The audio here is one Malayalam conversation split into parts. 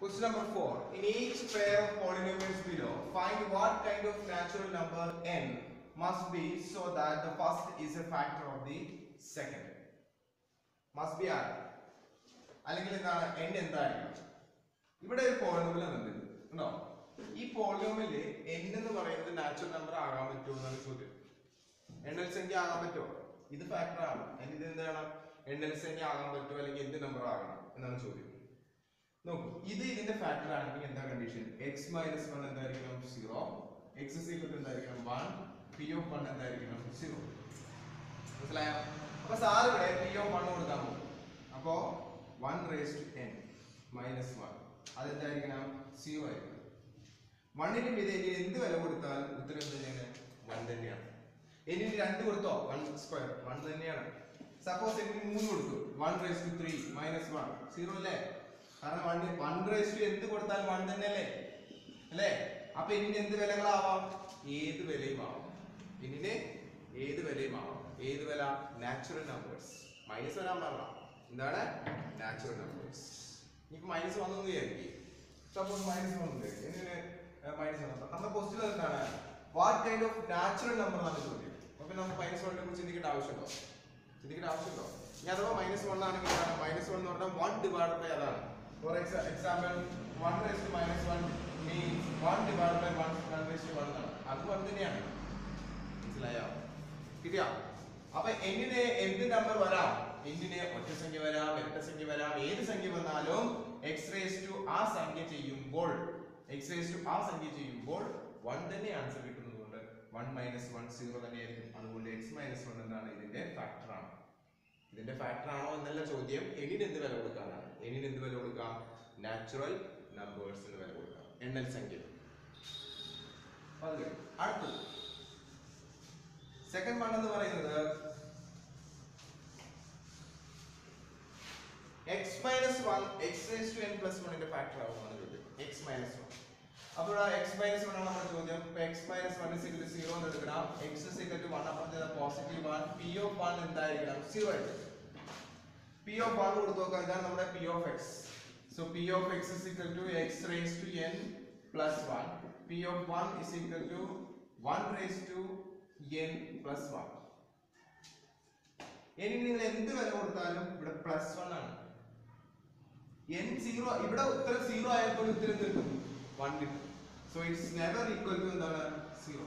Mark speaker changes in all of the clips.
Speaker 1: Question number four. In each pair of polynomials below, find what kind of natural number n must be so that the first is a factor of the second. Must be ആണ് അല്ലെങ്കിൽ എന്താണ് n എന്തായിരിക്കണം ഇവിടെ ഒരു പോളിനോമിൽ തന്നിട്ടുണ്ട് ഉണ്ടോ ഈ പോളിനോമില് n എന്ന് പറയുന്നത് നാച്ചുറൽ നമ്പർ ആകാൻ പറ്റുമോ എന്നാണ് ചോദ്യം എണ്ണൽ സംഖ്യ ആകാൻ പറ്റുമോ ഇത് ഫാക്ടർ ആണ് അതിന് ഇത് എന്താണ് എണ്ണൽ സംഖ്യ ആകാൻ പറ്റുമോ അല്ലെങ്കിൽ എന്ത് നമ്പർ ആകണം എന്നാണ് ചോദ്യം നോക്കൂ ഇത് ഇതിന്റെ ഫാക്ടർ ആണെങ്കിൽ എന്താ കണ്ടീഷൻ എക്സ് മൈനസ് വൺ എന്തായിരിക്കണം സീറോ എക്സ് സീക്വൽ എന്തായിരിക്കണം വൺ പി ഓഫ് വൺ എന്തായിരിക്കണം സീറോ മനസ്സിലായോ അപ്പൊ സാർ ഇവിടെ പി ഓഫ് വൺ കൊടുക്കാൻ പോകും അപ്പോ one raise to N minus one അതെന്തായിരിക്കണം സീറോ ആയിരിക്കണം വണ്ണിന് മീതെ ഇനി എന്ത് വില കൊടുത്താൽ ഉത്തരം എന്ത് തന്നെയാണ് വൺ തന്നെയാണ് ഇനി ഇനി രണ്ട് കൊടുത്തോ വൺ സ്ക്വയർ വൺ തന്നെയാണ് സപ്പോസ് എനിക്ക് മൂന്ന് കൊടുത്തു one raise to three minus one zero അല്ലേ കാരണം വൺ വൺ റേസ് ടു എന്ത് കൊടുത്താൽ വൺ തന്നെയല്ലേ അല്ലേ അപ്പൊ ഇനി എന്ത് വിലകളാവാം ഏത് വിലയും ആവാം ഇനി ഏത് വിലയും ആവാം ഏത് വില നാച്ചുറൽ നമ്പേഴ്സ് മൈനസ് വരാൻ പാടില്ല എന്താണ് നാച്ചുറൽ നമ്പേഴ്സ് ഇനിയിപ്പോ മൈനസ് വന്നു വിചാരിക്കും സപ്പോസ് മൈനസ് വന്നു വിചാരിക്കും മൈനസ് വന്നു നമ്മുടെ ക്വസ്റ്റ്യൻ എന്താണ് what kind of natural number ആണ് ചോദ്യം അപ്പൊ നമുക്ക് മൈനസ് വണ്ണിനെ കുറിച്ച് ചിന്തിക്കേണ്ട ആവശ്യമുണ്ടോ ചിന്തിക്കേണ്ട ആവശ്യമുണ്ടോ ഇനി അഥവാ മൈനസ് വൺ ആണെങ്കിൽ മൈനസ് വൺ എന്ന് പറഞ്ഞാൽ വൺ ഡിവൈഡ് ബൈ അതാണ് for example one raise to minus one means one divide by one one raise to one എന്നാണ് അത് വൺ തന്നെയാണ് മനസ്സിലായോ കിട്ടിയോ അപ്പൊ എന്നിന് എന്ത് നമ്പർ വരാം എന്നിന് ഒറ്റ സംഖ്യ വരാം ഇരട്ട സംഖ്യ വരാം ഏത് സംഖ്യ വന്നാലും എക്സ് റേസ് ടു ആ സംഖ്യ ചെയ്യുമ്പോൾ എക്സ് റേസ് ടു ആ സംഖ്യ ചെയ്യുമ്പോൾ വൺ തന്നെ ആൻസർ കിട്ടുന്നതുകൊണ്ട് വൺ മൈനസ് വൺ സീറോ തന്നെയായിരിക്കും അതുകൊണ്ട് എക്സ് മൈനസ് വൺ എന്താണ് ഇതിന്റെ ഫാക്ടർ ആണ് ഇതിന്റെ ഫാക്ടർ ആണോ എന്നല്ല ചോദ്യം എന്നിന് എന്ത് വില കൊടുക്കാനാണ് എന്നിന് എന്ത് വില കൊടുക്കാം നാച്ചുറൽ നമ്പേഴ്സിന് വില കൊടുക്കാം എണ്ണൽ സംഖ്യ അത് കഴിഞ്ഞു. അടുത്തത് സെക്കൻഡ് വൺ എന്ന് പറയുന്നത് x minus one x raise to n plus വണ്ണിന്റെ ഫാക്ടർ ആവുമെന്നാണ് ചോദ്യം എക്സ് മൈനസ് വൺ അപ്പോൾ എക്സ് മൈനസ് വൺ ആണ് നമ്മുടെ ചോദ്യം ഇപ്പൊ x minus one is equal zero എന്ന് എടുക്കണം എക്സ് സിക്കൽ ടു വൺ അപ്പുറത്തെ positive one p of one എന്തായിരിക്കണം സീറോ ആയിരിക്കും പി ഓഫ് വൺ കൊടുത്തു നോക്കാം ഇതാണ് നമ്മുടെ p of x so p of x is equal to x raise to n plus one p of one is equal to one raise to n plus one ഇനി നിങ്ങൾ എന്ത് വില കൊടുത്താലും ഇവിടെ പ്ലസ് വൺ ആണ് എൻ സീറോ ഇവിടെ ഉത്തരം സീറോ ആയപ്പോൾ ഉത്തരം കിട്ടും വൺ കിട്ടും so it's never equal to എന്താണ് സീറോ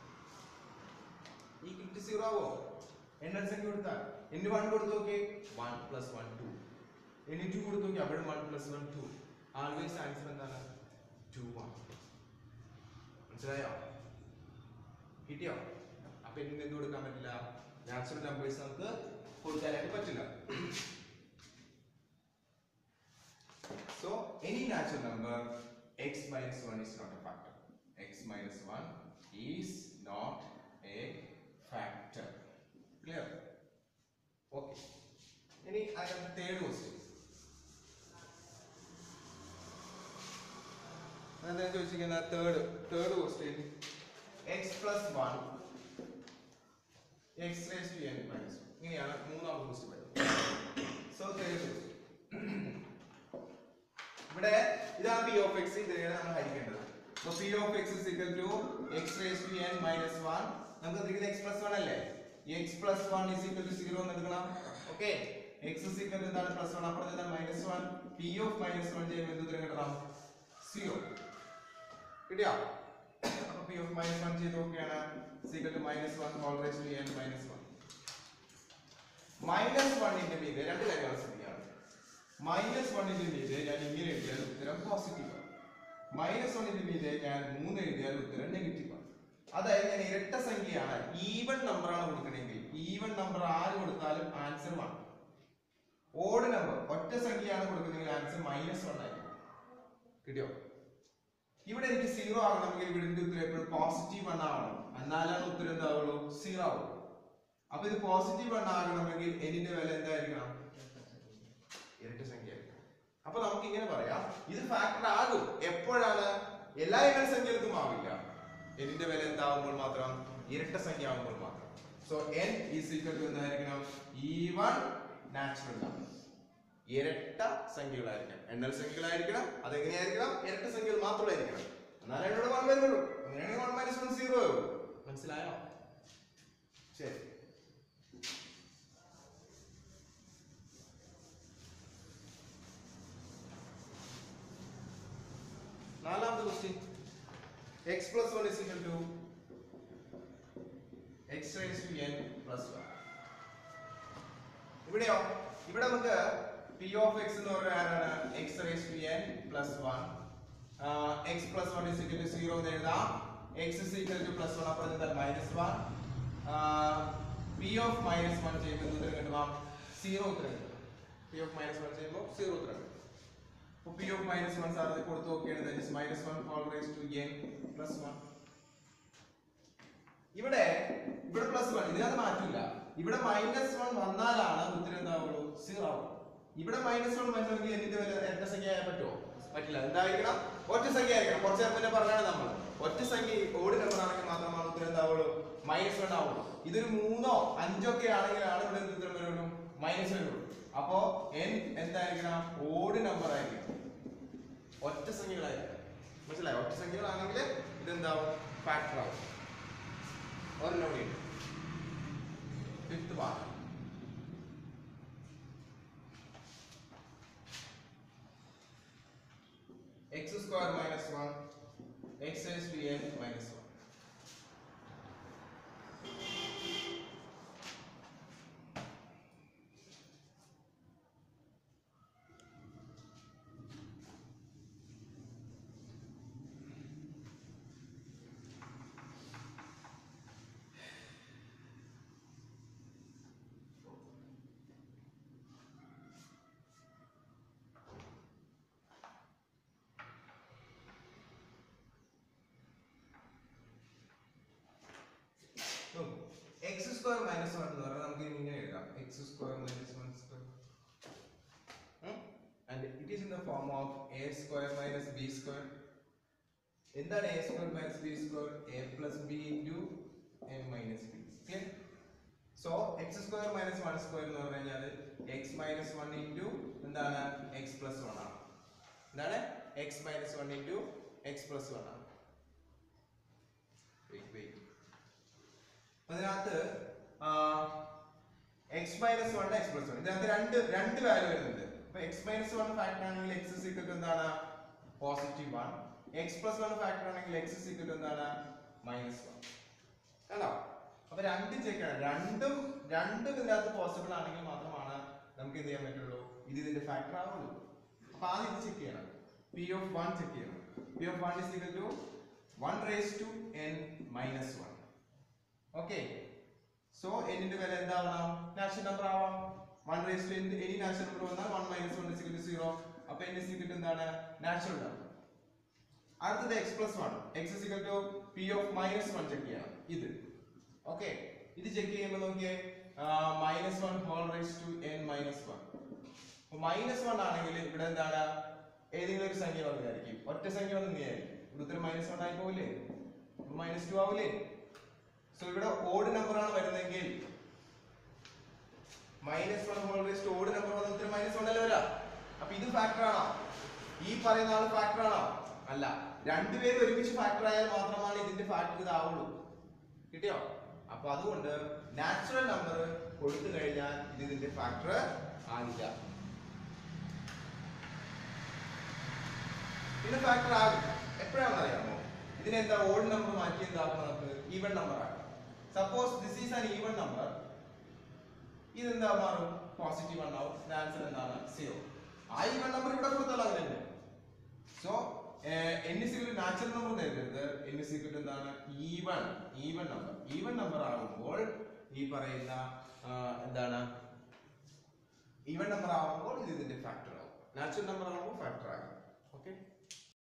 Speaker 1: ഈ കിട്ടി സീറോ ആവോ എണ്ണൽ സംഖ്യ കൊടുത്താൽ എന് വൺ കൊടുത്തു നോക്കി one plus one two n two കൊടുത്തു നോക്കി അവിടെ one plus one two always answer എന്താണ് ടു ആണ് മനസ്സിലായോ കിട്ടിയോ അപ്പൊ എന്നിന് എന്ത് കൊടുക്കാൻ പറ്റില്ല നാച്ചുറൽ നമ്പേഴ്സ് നമുക്ക് കൊടുക്കാനായിട്ട് പറ്റില്ല So any natural number x minus 1 is not a factor. x minus 1 is not a factor. Clear? Okay. Any other third question? അതെന്താ ചോദിച്ചിരിക്കുന്ന third third question x plus one x raise to N minus ഇങ്ങനെയാണ് മൂന്നാമത്തെ ക്വസ്റ്റ്യൻ വരുന്നത് സോ തേർഡ് ക്വസ്റ്റ്യൻ ഇവിടെ ഇതാണ് പി ഓഫ് എക്സ് ഇതിനെയാണ് നമ്മൾ ഹരിക്കേണ്ടത് അപ്പോൾ p of x is equal to x raise to N minus one നമുക്ക് എന്തെങ്കിലും എക്സ് പ്ലസ് വൺ അല്ലേ x plus one is equal to zero എന്ന് എടുക്കണം okay x is equal to എന്താണ് പ്ലസ് വൺ അപ്പുറത്ത് എന്താണ് minus one p of minus one ചെയ്യുമ്പോൾ എന്ത് ഉത്തരം കിട്ടണം സീറോ കിട്ടിയോ അപ്പൊ പി ഓഫ് മൈനസ് വൺ ചെയ്ത് നോക്കുകയാണ് is equal to minus one whole raise to N minus one minus വണ്ണിന്റെ മീതെ രണ്ട് കാര്യങ്ങൾ ശ്രദ്ധിക്കണം മൈനസ് വണ്ണിന്റെ മീതെ ഞാൻ ഇങ്ങനെ എഴുതിയാൽ ഉത്തരം പോസിറ്റീവ് ആണ് മൈനസ് വണ്ണിന്റെ മീതെ ഞാൻ മൂന്ന് എഴുതിയാൽ ഉത്തരം നെഗറ്റീവ് ആണ് അതായത് ഞാൻ ഇരട്ട സംഖ്യയാണ് ഈവൻ നമ്പർ ആണ് കൊടുക്കണമെങ്കിൽ ഈവൻ നമ്പർ ആര് കൊടുത്താലും ആൻസർ വൺ ഓഡ് നമ്പർ ഒറ്റ സംഖ്യയാണ് കൊടുക്കുന്നതെങ്കിൽ ആൻസർ മൈനസ് വൺ ആയിരിക്കും കിട്ടിയോ ഇവിടെ എനിക്ക് സീറോ ആകണമെങ്കിൽ ഇവിടെ ഉത്തരം എപ്പോഴും പോസിറ്റീവ് വൺ ആവണം എന്നാലാണ് ഉത്തരം എന്താവുള്ളൂ സീറോ ആവുള്ളൂ അപ്പൊ ഇത് പോസിറ്റീവ് വൺ ആകണമെങ്കിൽ എന്നിന്റെ വില എന്തായിരിക്കണം ഇരട്ട സംഖ്യ അപ്പൊ നമുക്ക് ഇങ്ങനെ പറയാം ഇത് ഫാക്ടർ ആകും എപ്പോഴാണ് എല്ലാ ഇരട്ട സംഖ്യകൾക്കും ആവില്ല എന്നിന്റെ വില എന്താവുമ്പോൾ മാത്രം ഇരട്ട സംഖ്യ ആവുമ്പോൾ മാത്രം so n is equal to എന്തായിരിക്കണം ഈവൺ നാച്ചുറൽ നമ്പർ ഇരട്ട സംഖ്യകളായിരിക്കണം എണ്ണൽ സംഖ്യകളായിരിക്കണം അതെങ്ങനെയായിരിക്കണം ഇരട്ട സംഖ്യകൾ മാത്രമായിരിക്കണം എന്നാലേ ഇവിടെ വൺ വരുന്നുള്ളൂ അങ്ങനെയാണെങ്കിൽ വൺ മൈനസ് വൺ സീറോ മനസ്സിലായോ ശരി നാലാമത്തെ question x plus one is equal to x raise to n plus one ഇവിടെയോ ഇവിടെ നമുക്ക് പി ഓഫ് എക്സ് എന്ന് പറഞ്ഞാൽ ആരാണ് x raise to n plus one x plus one is equal to zero എന്ന് എഴുതാം x is equal to plus one അപ്പുറത്ത് എന്താ minus one p of minus one ചെയ്യുമ്പോൾ എന്ത് ഉത്തരം കിട്ടും സീറോ ഉത്തരം കിട്ടും പി ഓഫ് മൈനസ് വൺ ചെയ്യുമ്പോൾ സീറോ ഉത്തരം കിട്ടും അപ്പോൾ p of minus one sir കൊടുത്ത് നോക്കുകയാണ് that is minus one whole raise to n plus one ഇവിടെ ഇവിടെ പ്ലസ് വൺ ഇതിനകത്ത് മാറ്റില്ല ഇവിടെ മൈനസ് വൺ വന്നാലാണ് ഉത്തരം എന്താവുള്ളൂ സീറോ ആവും ഇവിടെ മൈനസ് വൺ വന്നെങ്കിൽ എന്നിന്റെ വില ഇരട്ട സംഖ്യ ആയാൽ പറ്റുമോ പറ്റില്ല എന്തായിരിക്കണം ഒറ്റ സംഖ്യ ആയിരിക്കണം കുറച്ച് നേരം മുന്നേ പറഞ്ഞാണ് നമ്മൾ ഒറ്റ സംഖ്യ ഓടി നമ്പർ ആണെങ്കിൽ മാത്രമാണ് ഉത്തരം എന്താവുള്ളൂ മൈനസ് വൺ ആവുള്ളൂ ഇതൊരു മൂന്നോ അഞ്ചോ ഒക്കെ ആണെങ്കിലാണ് ഇവിടെ എന്ത് ഉത്തരം വരുള്ളൂ മൈനസ് വരുള്ളൂ അപ്പോ എൻ എന്തായിരിക്കണം ഓഡ് നമ്പർ ആയിരിക്കണം ഒറ്റ സംഖ്യകളായിരിക്കണം മനസ്സിലായോ ഒറ്റ സംഖ്യകളാണെങ്കിൽ ഇതെന്താവും ഫാക്ടർ ആവും ഒരെണ്ണം കൂടി ഉണ്ട് fifth part x square minus one x is to N minus one നോക്കൂ എക്സ് സ്ക്വയർ മൈനസ് വൺ എന്ന് പറഞ്ഞാൽ നമുക്ക് ഇങ്ങനെ എഴുതാം x square minus one square and it is in the form of a square minus b square എന്താണ് a square minus b square a plus b into a minus b clear so x square minus one square എന്ന് പറഞ്ഞു കഴിഞ്ഞാൽ എക്സ് മൈനസ് വൺ ഇൻറ്റു എന്താണ് എക്സ് പ്ലസ് വൺ ആണ് എന്താണ് x minus one into x plus one ആണ് വെയിറ്റ് വെയിറ്റ് അതിനകത്ത് x minus one x plus one ഇതിനകത്ത് രണ്ട് രണ്ട് വാല്യൂ വരുന്നുണ്ട് അപ്പൊ എക്സ് മൈനസ് വൺ ഫാക്ടർ ആണെങ്കിൽ എക്സ് സീക്വൽ എന്താണ് positive one x plus one factor ആണെങ്കിൽ എക്സ് സീക്വൽ എന്താണ് മൈനസ് വൺ കണ്ടോ അപ്പൊ രണ്ടും ചെക്ക് ചെയ്യണം രണ്ടും രണ്ടും ഇതിനകത്ത് പോസിബിൾ ആണെങ്കിൽ മാത്രമാണ് നമുക്ക് എന്ത് ചെയ്യാൻ പറ്റുള്ളൂ ഇത് ഇതിന്റെ ഫാക്ടർ ആവുള്ളൂ അപ്പൊ ആദ്യം ഇത് ചെക്ക് ചെയ്യണം പി ഓഫ് വൺ ചെക്ക് ചെയ്യണം P of one is equal to one raise to N minus one okay so എന്നിന്റെ വില എന്താവണം നാച്ചുറൽ നമ്പർ ആവാം one raise to any natural number വന്നാൽ one minus one is equal to zero അപ്പൊ എന്റെ സീക്രട്ട് എന്താണ് നാച്ചുറൽ നമ്പർ അടുത്തത് X plus one X is equal to P of minus one check ചെയ്യണം ഇത് ഓക്കെ ഇത് ചെക്ക് ചെയ്യുമ്പോൾ നോക്കിയേ minus one whole raise to N minus one minus one ആണെങ്കിൽ ഇവിടെ എന്താണ് ഏതെങ്കിലും ഒരു സംഖ്യ വന്നതായിരിക്കും ഒറ്റ സംഖ്യ വന്നതായിരിക്കും ഇവിടെ ഉത്തരം മൈനസ് വൺ ആയി പോവില്ലേ മൈനസ് ടു ആവില്ലേ സോ ഇവിടെ ഓഡ് നമ്പർ ആണ് വരുന്നതെങ്കിൽ minus one whole raise to odd number വന്ന ഉത്തരം മൈനസ് വൺ അല്ലേ വരാ അപ്പൊ ഇത് ഫാക്ടർ ആണോ ഈ പറയുന്ന ആള് ഫാക്ടർ ആണോ അല്ല രണ്ടുപേരും ഒരുമിച്ച് ഫാക്ടർ ആയാൽ മാത്രമാണ് ഇതിന്റെ ഫാക്ടർ ഇതാവുള്ളൂ കിട്ടിയോ അപ്പൊ അതുകൊണ്ട് നാച്ചുറൽ നമ്പർ കൊടുത്തു കഴിഞ്ഞാൽ ഇത് ഇതിന്റെ ഫാക്ടർ ആകില്ല പിന്നെ ഫാക്ടർ ആകില്ല എപ്പോഴാണെന്ന് അറിയാമോ ഇതിനെന്താ ഓഡ് നമ്പർ മാറ്റി എന്താക്കണം നമുക്ക് ഈവൻ നമ്പർ ആക്കാം suppose this is an even number ഇതെന്താ മാറും പോസിറ്റീവ് വൺ ആവും ആൻസർ എന്താണ് സീറോ ആ ഈവൻ നമ്പർ ഇവിടെ കൊടുത്താൽ അങ്ങനെ തന്നെ so N is equal natural number തരരുത് എൻ സിക്വൽ എന്താണ് even even number even number ആകുമ്പോൾ ഈ പറയുന്ന ആ, എന്താണ് ഈവൻ നമ്പർ ആകുമ്പോൾ ഇത് ഇതിന്റെ ഫാക്ടർ ആവും നാച്ചുറൽ നമ്പർ ആകുമ്പോൾ ഫാക്ടർ ആകും